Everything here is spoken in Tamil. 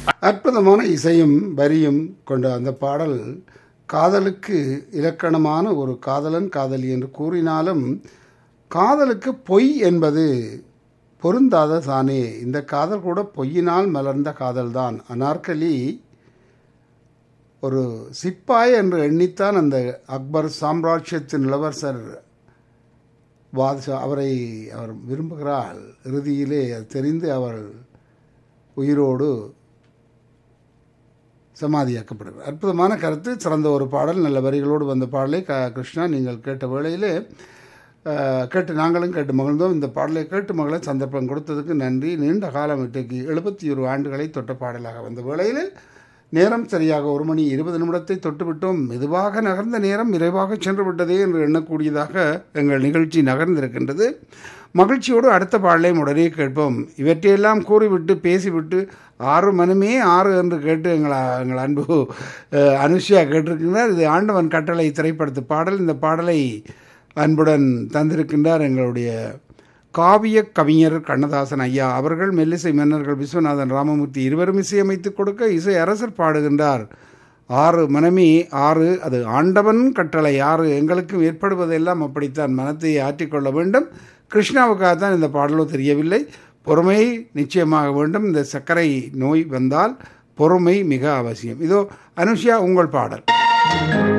அற்புதமான இசையும் வரியும் கொண்ட அந்த பாடல் காதலுக்கு இலக்கணமான ஒரு காதலன் காதலி என்று கூறினாலும் காதலுக்கு பொய் என்பது பொருந்தாத தானே இந்த காதல் கூட பொய்யினால் மலர்ந்த காதல்தான் அனார்கலி ஒரு சிப்பாய் என்று எண்ணித்தான் அந்த அக்பர் சாம்ராஜ்யத்தின் இளவரசர் பாதுஷா அவரை அவர் விரும்புகிறாள் இறுதியிலே அது தெரிந்து அவள் உயிரோடு சமாதியாக்கப்படுகிறார் அற்புதமான கருத்து சிறந்த ஒரு பாடல் நல்ல வரிகளோடு வந்த பாடலை க கிருஷ்ணா நீங்கள் கேட்ட வேளையிலே அஹ், கேட்டு நாங்களும் கேட்டு மகிழ்ந்தோம் இந்த பாடலை கேட்டு மகள சந்தர்ப்பம் கொடுத்ததுக்கு நன்றி நீண்ட காலம் இன்றைக்கு எழுபத்தி ஒரு ஆண்டுகளை தொட்ட பாடலாக வந்த வேளையில் நேரம் சரியாக ஒரு மணி இருபது நிமிடத்தை தொட்டுவிட்டோம் மெதுவாக நகர்ந்த நேரம் விரைவாக சென்று விட்டதே என்று எண்ணக்கூடியதாக எங்கள் நிகழ்ச்சி நகர்ந்திருக்கின்றது மகிழ்ச்சியோடு அடுத்த பாடலையும் உடனே கேட்போம் இவற்றையெல்லாம் கூறிவிட்டு பேசிவிட்டு ஆறு மனமே ஆறு என்று கேட்டு எங்கள் எங்கள் அன்பு அஹ், அனுஷ்யா கேட்டிருக்கின்றார் இது ஆண்டவன் கட்டளை திரைப்படத்து பாடல் இந்த பாடலை அன்புடன் தந்திருக்கின்றார் எங்களுடைய காவிய கவிஞர் கண்ணதாசன் ஐயா அவர்கள் மெல்லிசை மன்னர்கள் விஸ்வநாதன் ராமமூர்த்தி இருவரும் இசையமைத்துக் கொடுக்க இசை அரசர் பாடுகின்றார் ஆறு மனமே ஆறு அது ஆண்டவன் கட்டளை ஆறு எங்களுக்கும் ஏற்படுவதெல்லாம் அப்படித்தான் மனத்தை ஆற்றிக்கொள்ள வேண்டும் கிருஷ்ணாவுக்காக தான் இந்த பாடலோ தெரியவில்லை பொறுமை நிச்சயமாக வேண்டும் இந்த சர்க்கரை நோய் வந்தால் பொறுமை மிக அவசியம் இதோ அனுஷ்யா உங்கள் பாடல்